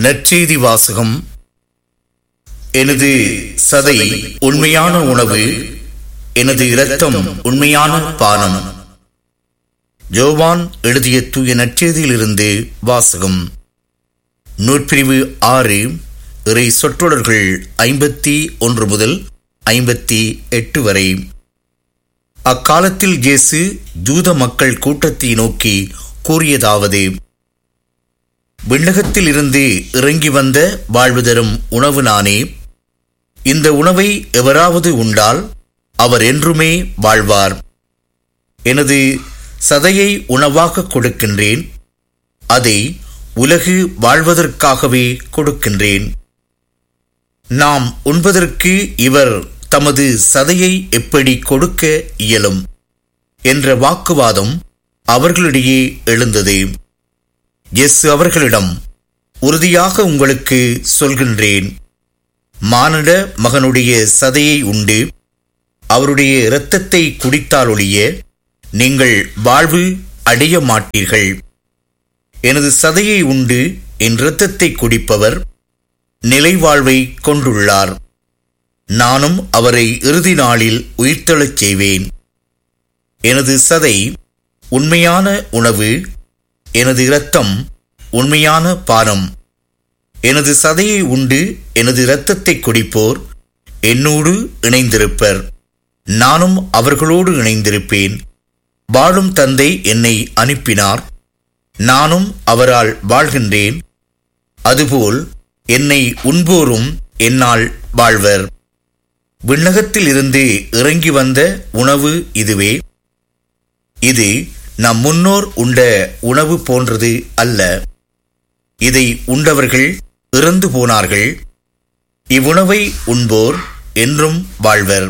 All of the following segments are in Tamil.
நற்செய்தி வாசகம் எனது சதை உண்மையான உணவு எனது இரத்தம் உண்மையான பானம் ஜோவான் எழுதிய தூய நற்செய்தியிலிருந்து வாசகம் நூற்பிரிவு ஆறு இறை சொற்றொடர்கள் ஐம்பத்தி ஒன்று முதல் ஐம்பத்தி எட்டு வரை அக்காலத்தில் இயேசு ஜூத மக்கள் கூட்டத்தை நோக்கி கூறியதாவது விண்ணகத்தில் இருந்து இறங்கி வந்த வாழ்வு தரும் உணவு நானே இந்த உணவை எவராவது உண்டால் அவர் என்றுமே வாழ்வார் எனது சதையை உணவாக கொடுக்கின்றேன் அதை உலகு வாழ்வதற்காகவே கொடுக்கின்றேன் நாம் உண்பதற்கு இவர் தமது சதையை எப்படி கொடுக்க இயலும் என்ற வாக்குவாதம் அவர்களிடையே எழுந்தது எஸ் அவர்களிடம் உறுதியாக உங்களுக்கு சொல்கின்றேன் மானிட மகனுடைய சதையை உண்டு அவருடைய இரத்தத்தை குடித்தாலொழிய நீங்கள் வாழ்வு அடைய மாட்டீர்கள் எனது சதையை உண்டு என் இரத்தத்தை குடிப்பவர் நிலைவாழ்வை கொண்டுள்ளார் நானும் அவரை இறுதி நாளில் உயிர்த்தெழச் செய்வேன் எனது சதை உண்மையான உணவு எனது இரத்தம் உண்மையான பானம் எனது சதையை உண்டு எனது இரத்தத்தை குடிப்போர் என்னோடு இணைந்திருப்பர் நானும் அவர்களோடு இணைந்திருப்பேன் வாழும் தந்தை என்னை அனுப்பினார் நானும் அவரால் வாழ்கின்றேன் அதுபோல் என்னை உண்போரும் என்னால் வாழ்வர் விண்ணகத்தில் இருந்து இறங்கி வந்த உணவு இதுவே இது நம் முன்னோர் உண்ட உணவு போன்றது அல்ல இதை உண்டவர்கள் இறந்து போனார்கள் இவ்வுணவை உண்போர் என்றும் வாழ்வர்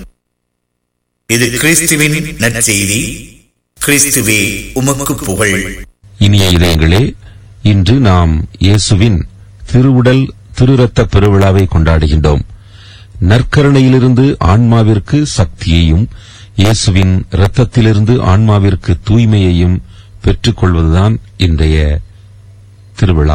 இது கிறிஸ்துவின் நற்செய்தி கிறிஸ்துவே உமக்கு புகழ் இனிய இதயங்களே இன்று நாம் இயேசுவின் திருவுடல் திருரத்த பெருவிழாவை கொண்டாடுகின்றோம் நற்கருணையிலிருந்து ஆன்மாவிற்கு சக்தியையும் இயேசுவின் இரத்தத்திலிருந்து ஆன்மாவிற்கு தூய்மையையும் பெற்றுக்கொள்வதுதான் இன்றைய திருவிழா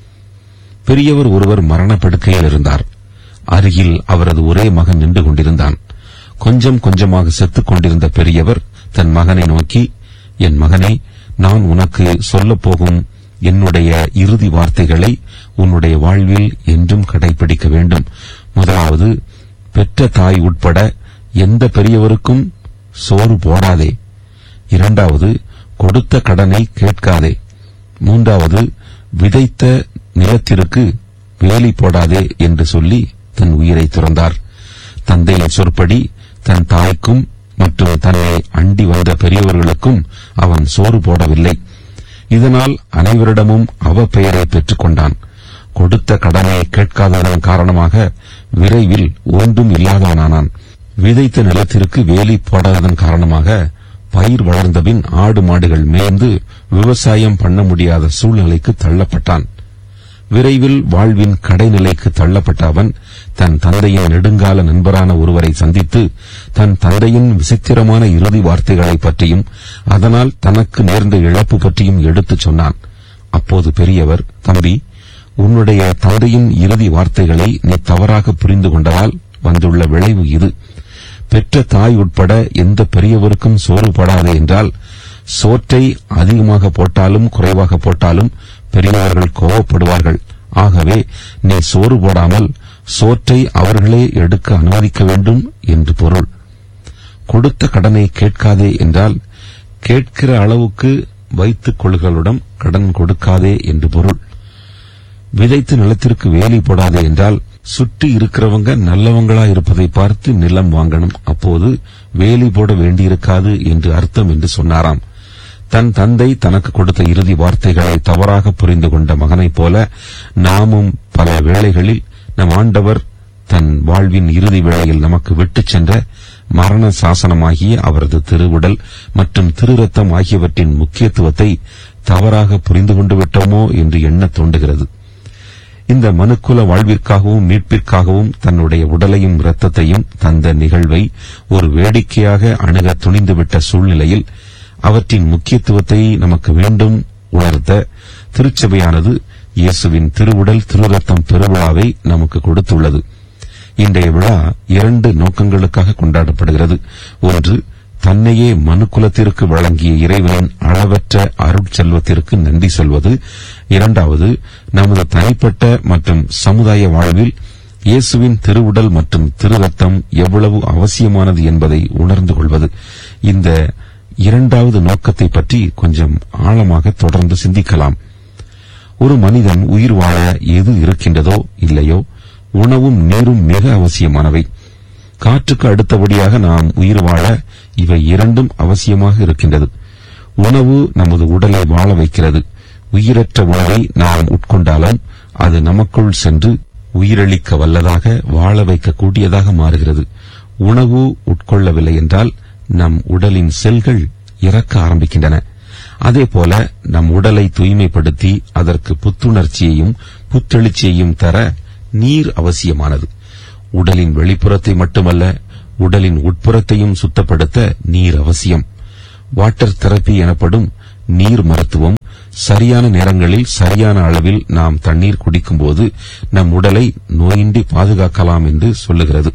பெரியவர் ஒருவர் மரணப்படுக்கையில் இருந்தார் அருகில் அவரது ஒரே மகன் நின்று கொண்டிருந்தான் கொஞ்சம் கொஞ்சமாக செத்துக் கொண்டிருந்த பெரியவர் தன் மகனை நோக்கி என் மகனே நான் உனக்கு சொல்லப் போகும் என்னுடைய இறுதி வார்த்தைகளை உன்னுடைய வாழ்வில் என்றும் கடைபிடிக்க வேண்டும் முதலாவது பெற்ற தாய் உட்பட எந்த பெரியவருக்கும் சோறு போடாதே இரண்டாவது கொடுத்த கடனை கேட்காதே மூன்றாவது விதைத்த நிலத்திற்கு வேலி போடாதே என்று சொல்லி தன் உயிரை துறந்தார் தந்தையின் சொற்படி தன் தாய்க்கும் மற்றும் தன்னை அண்டி வந்த பெரியவர்களுக்கும் அவன் சோறு போடவில்லை இதனால் அனைவரிடமும் அவ பெயரை பெற்றுக் கொண்டான் கொடுத்த கடனை கேட்காததன் காரணமாக விரைவில் ஒன்றும் இல்லாதவனானான் விதைத்த நிலத்திற்கு வேலி போடாததன் காரணமாக பயிர் வளர்ந்தபின் ஆடு மாடுகள் மேய்ந்து விவசாயம் பண்ண முடியாத சூழ்நிலைக்கு தள்ளப்பட்டான் விரைவில் வாழ்வின் கடைநிலைக்கு தள்ளப்பட்ட அவன் தன் தந்தையின் நெடுங்கால நண்பரான ஒருவரை சந்தித்து தன் தந்தையின் விசித்திரமான இறுதி வார்த்தைகளை பற்றியும் அதனால் தனக்கு நேர்ந்த இழப்பு பற்றியும் எடுத்துச் சொன்னான் அப்போது பெரியவர் தம்பி உன்னுடைய தந்தையின் இறுதி வார்த்தைகளை நீ தவறாக புரிந்து கொண்டதால் வந்துள்ள விளைவு இது பெற்ற தாய் உட்பட எந்த பெரியவருக்கும் சோறு படாதே என்றால் சோற்றை அதிகமாக போட்டாலும் குறைவாக போட்டாலும் பெரியவர்கள் கோவப்படுவார்கள் ஆகவே நீ சோறு போடாமல் சோற்றை அவர்களே எடுக்க அனுமதிக்க வேண்டும் என்று பொருள் கொடுத்த கடனை கேட்காதே என்றால் கேட்கிற அளவுக்கு வைத்துக் கொள்களுடன் கடன் கொடுக்காதே என்று பொருள் விதைத்து நிலத்திற்கு வேலி போடாதே என்றால் சுற்றி இருக்கிறவங்க நல்லவங்களா இருப்பதை பார்த்து நிலம் வாங்கணும் அப்போது வேலி போட வேண்டியிருக்காது என்று அர்த்தம் என்று சொன்னாராம் தன் தந்தை தனக்கு கொடுத்த இறுதி வார்த்தைகளை தவறாக புரிந்து கொண்ட மகனைப் போல நாமும் பல வேளைகளில் நம் ஆண்டவர் தன் வாழ்வின் இறுதி வேளையில் நமக்கு விட்டுச் சென்ற மரண சாசனமாகிய அவரது திருவுடல் மற்றும் திருரத்தம் ஆகியவற்றின் முக்கியத்துவத்தை தவறாக புரிந்து கொண்டு விட்டோமோ என்று எண்ணத் தோன்றுகிறது இந்த மனுக்குல வாழ்விற்காகவும் மீட்பிற்காகவும் தன்னுடைய உடலையும் இரத்தத்தையும் தந்த நிகழ்வை ஒரு வேடிக்கையாக அணுக துணிந்துவிட்ட சூழ்நிலையில் அவற்றின் முக்கியத்துவத்தை நமக்கு மீண்டும் உணர்த்த திருச்சபையானது இயேசுவின் திருவுடல் திருரத்தம் பெருவிழாவை நமக்கு கொடுத்துள்ளது இன்றைய விழா இரண்டு நோக்கங்களுக்காக கொண்டாடப்படுகிறது ஒன்று தன்னையே மனுக்குலத்திற்கு வழங்கிய இறைவனின் அளவற்ற அருட்செல்வத்திற்கு நன்றி சொல்வது இரண்டாவது நமது தனிப்பட்ட மற்றும் சமுதாய வாழ்வில் இயேசுவின் திருவுடல் மற்றும் திருரத்தம் எவ்வளவு அவசியமானது என்பதை உணர்ந்து கொள்வது இந்த இரண்டாவது நோக்கத்தை பற்றி கொஞ்சம் ஆழமாக தொடர்ந்து சிந்திக்கலாம் ஒரு மனிதன் உயிர் வாழ எது இருக்கின்றதோ இல்லையோ உணவும் நீரும் மிக அவசியமானவை காற்றுக்கு அடுத்தபடியாக நாம் உயிர் வாழ இவை இரண்டும் அவசியமாக இருக்கின்றது உணவு நமது உடலை வாழ வைக்கிறது உயிரற்ற உணவை நாம் உட்கொண்டாலும் அது நமக்குள் சென்று உயிரளிக்க வல்லதாக வாழ வைக்கக்கூடியதாக மாறுகிறது உணவு உட்கொள்ளவில்லை என்றால் நம் உடலின் செல்கள் இறக்க ஆரம்பிக்கின்றன அதேபோல நம் உடலை தூய்மைப்படுத்தி அதற்கு புத்துணர்ச்சியையும் புத்தெழுச்சியையும் தர நீர் அவசியமானது உடலின் வெளிப்புறத்தை மட்டுமல்ல உடலின் உட்புறத்தையும் சுத்தப்படுத்த நீர் அவசியம் வாட்டர் தெரப்பி எனப்படும் நீர் மருத்துவம் சரியான நேரங்களில் சரியான அளவில் நாம் தண்ணீர் குடிக்கும்போது நம் உடலை நோயின்றி பாதுகாக்கலாம் என்று சொல்லுகிறது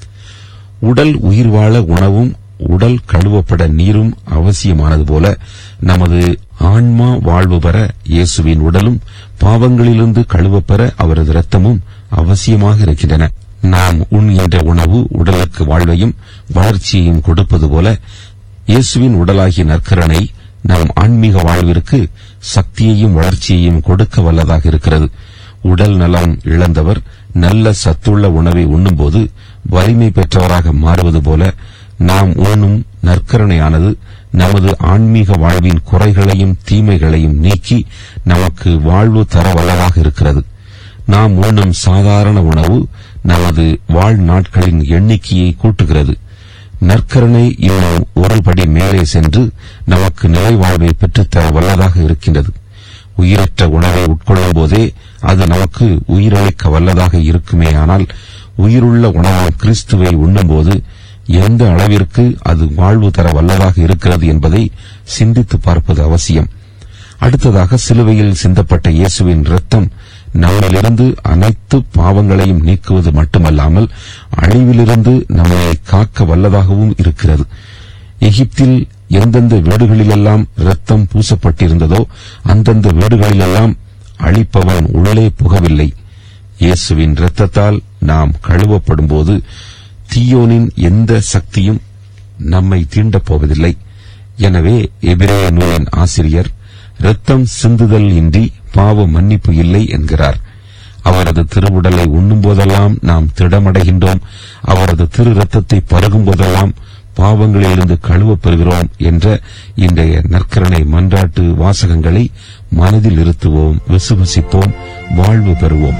உடல் உயிர் வாழ உணவும் உடல் கழுவப்பட நீரும் அவசியமானது போல நமது ஆன்மா வாழ்வு பெற இயேசுவின் உடலும் பாவங்களிலிருந்து கழுவப்பெற அவரது இரத்தமும் அவசியமாக இருக்கின்றன நாம் உண்கின்ற உணவு உடலுக்கு வாழ்வையும் வளர்ச்சியையும் கொடுப்பது போல இயேசுவின் உடலாகிய நற்கரணை நம் ஆன்மீக வாழ்விற்கு சக்தியையும் வளர்ச்சியையும் கொடுக்க வல்லதாக இருக்கிறது உடல் நலம் இழந்தவர் நல்ல சத்துள்ள உணவை உண்ணும்போது வலிமை பெற்றவராக மாறுவது போல நாம் உண்ணும் நற்கரணையானது நமது ஆன்மீக வாழ்வின் குறைகளையும் தீமைகளையும் நீக்கி நமக்கு வாழ்வு தர வல்லதாக இருக்கிறது நாம் உண்ணும் சாதாரண உணவு நமது வாழ்நாட்களின் எண்ணிக்கையை கூட்டுகிறது நற்கருணை இன்னும் ஒருபடி மேலே சென்று நமக்கு நிறைவாழ்வை பெற்றுத்தர வல்லதாக இருக்கின்றது உயிரற்ற உணவை உட்கொள்ளும் போதே அது நமக்கு உயிரளிக்க வல்லதாக இருக்குமேயானால் உயிருள்ள உணவான கிறிஸ்துவை உண்ணும்போது எந்த அளவிற்கு அது வாழ்வு தர வல்லதாக இருக்கிறது என்பதை சிந்தித்து பார்ப்பது அவசியம் அடுத்ததாக சிலுவையில் சிந்தப்பட்ட இயேசுவின் இரத்தம் நம்மிலிருந்து அனைத்து பாவங்களையும் நீக்குவது மட்டுமல்லாமல் அழிவிலிருந்து நம்மை காக்க வல்லதாகவும் இருக்கிறது எகிப்தில் எந்தெந்த வீடுகளிலெல்லாம் இரத்தம் பூசப்பட்டிருந்ததோ அந்தந்த வீடுகளிலெல்லாம் அழிப்பவன் உள்ளே புகவில்லை இயேசுவின் இரத்தத்தால் நாம் கழுவப்படும்போது தீயோனின் எந்த சக்தியும் நம்மை தீண்டப் போவதில்லை எனவே எபிரேய நூலின் ஆசிரியர் இரத்தம் சிந்துதல் இன்றி பாவ மன்னிப்பு இல்லை என்கிறார் அவரது திருவுடலை உண்ணும் போதெல்லாம் நாம் திடமடைகின்றோம் அவரது திரு ரத்தத்தை பருகும் போதெல்லாம் பாவங்களிலிருந்து கழுவப் பெறுகிறோம் என்ற இன்றைய நற்கரணை மன்றாட்டு வாசகங்களை மனதில் இருத்துவோம் விசுவசிப்போம் வாழ்வு பெறுவோம்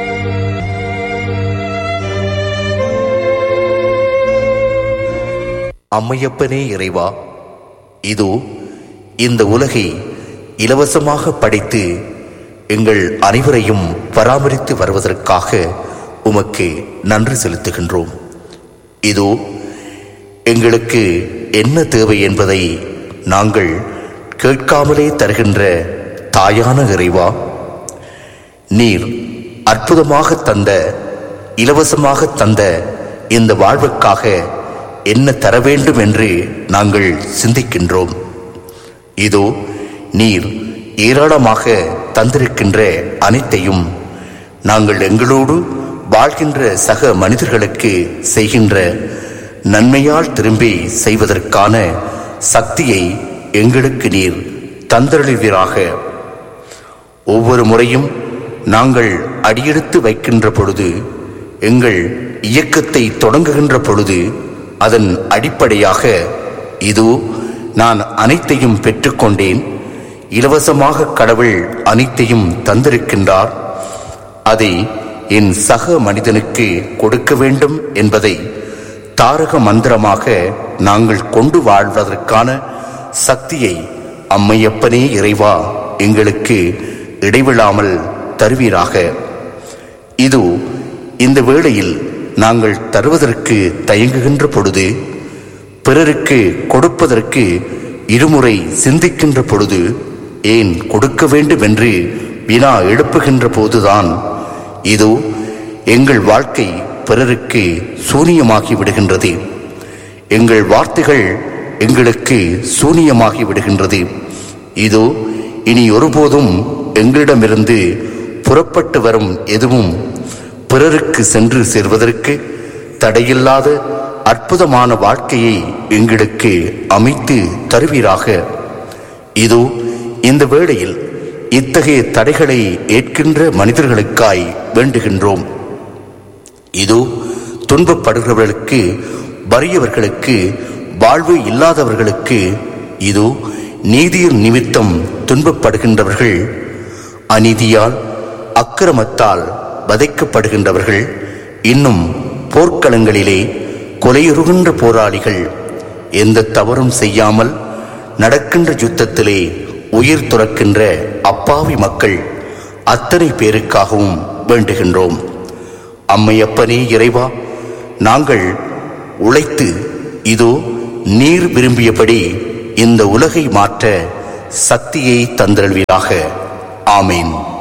அம்மையப்பனே இறைவா இதோ இந்த உலகை இலவசமாக படைத்து எங்கள் அனைவரையும் பராமரித்து வருவதற்காக உமக்கு நன்றி செலுத்துகின்றோம் இதோ எங்களுக்கு என்ன தேவை என்பதை நாங்கள் கேட்காமலே தருகின்ற தாயான இறைவா நீர் அற்புதமாக தந்த இலவசமாக தந்த இந்த வாழ்வுக்காக என்ன தர வேண்டும் என்று நாங்கள் சிந்திக்கின்றோம் இதோ நீர் ஏராளமாக தந்திருக்கின்ற அனைத்தையும் நாங்கள் எங்களோடு வாழ்கின்ற சக மனிதர்களுக்கு செய்கின்ற நன்மையால் திரும்பி செய்வதற்கான சக்தியை எங்களுக்கு நீர் தந்தருளுவீராக ஒவ்வொரு முறையும் நாங்கள் அடியெடுத்து வைக்கின்ற பொழுது எங்கள் இயக்கத்தை தொடங்குகின்ற பொழுது அதன் அடிப்படையாக இதோ நான் அனைத்தையும் பெற்றுக்கொண்டேன் இலவசமாக கடவுள் அனைத்தையும் தந்திருக்கின்றார் அதை என் சக மனிதனுக்கு கொடுக்க வேண்டும் என்பதை தாரக மந்திரமாக நாங்கள் கொண்டு வாழ்வதற்கான சக்தியை அம்மையப்பனே இறைவா எங்களுக்கு இடைவிடாமல் தருவீராக இது இந்த வேளையில் நாங்கள் தருவதற்கு தயங்குகின்ற பொழுது பிறருக்கு கொடுப்பதற்கு இருமுறை சிந்திக்கின்ற பொழுது ஏன் கொடுக்க வேண்டும் என்று வினா எழுப்புகின்ற போதுதான் இதோ எங்கள் வாழ்க்கை பிறருக்கு சூனியமாகி விடுகின்றது எங்கள் வார்த்தைகள் எங்களுக்கு சூனியமாகி விடுகின்றது இதோ இனி ஒருபோதும் எங்களிடமிருந்து புறப்பட்டு வரும் எதுவும் பிறருக்கு சென்று சேர்வதற்கு தடையில்லாத அற்புதமான வாழ்க்கையை எங்களுக்கு அமைத்து தருவீராக இதோ இந்த வேளையில் இத்தகைய தடைகளை ஏற்கின்ற மனிதர்களுக்காய் வேண்டுகின்றோம் இதோ துன்பப்படுகிறவர்களுக்கு வறியவர்களுக்கு வாழ்வு இல்லாதவர்களுக்கு இதோ நீதியின் நிமித்தம் துன்பப்படுகின்றவர்கள் அநீதியால் அக்கிரமத்தால் வதைக்கப்படுகின்றவர்கள் இன்னும் போர்க்களங்களிலே கொலையுறுகின்ற போராளிகள் எந்த தவறும் செய்யாமல் நடக்கின்ற யுத்தத்திலே உயிர் துறக்கின்ற அப்பாவி மக்கள் அத்தனை பேருக்காகவும் வேண்டுகின்றோம் அம்மையப்பனே இறைவா நாங்கள் உழைத்து இதோ நீர் விரும்பியபடி இந்த உலகை மாற்ற சக்தியை தந்தருள்வீராக ஆமேன்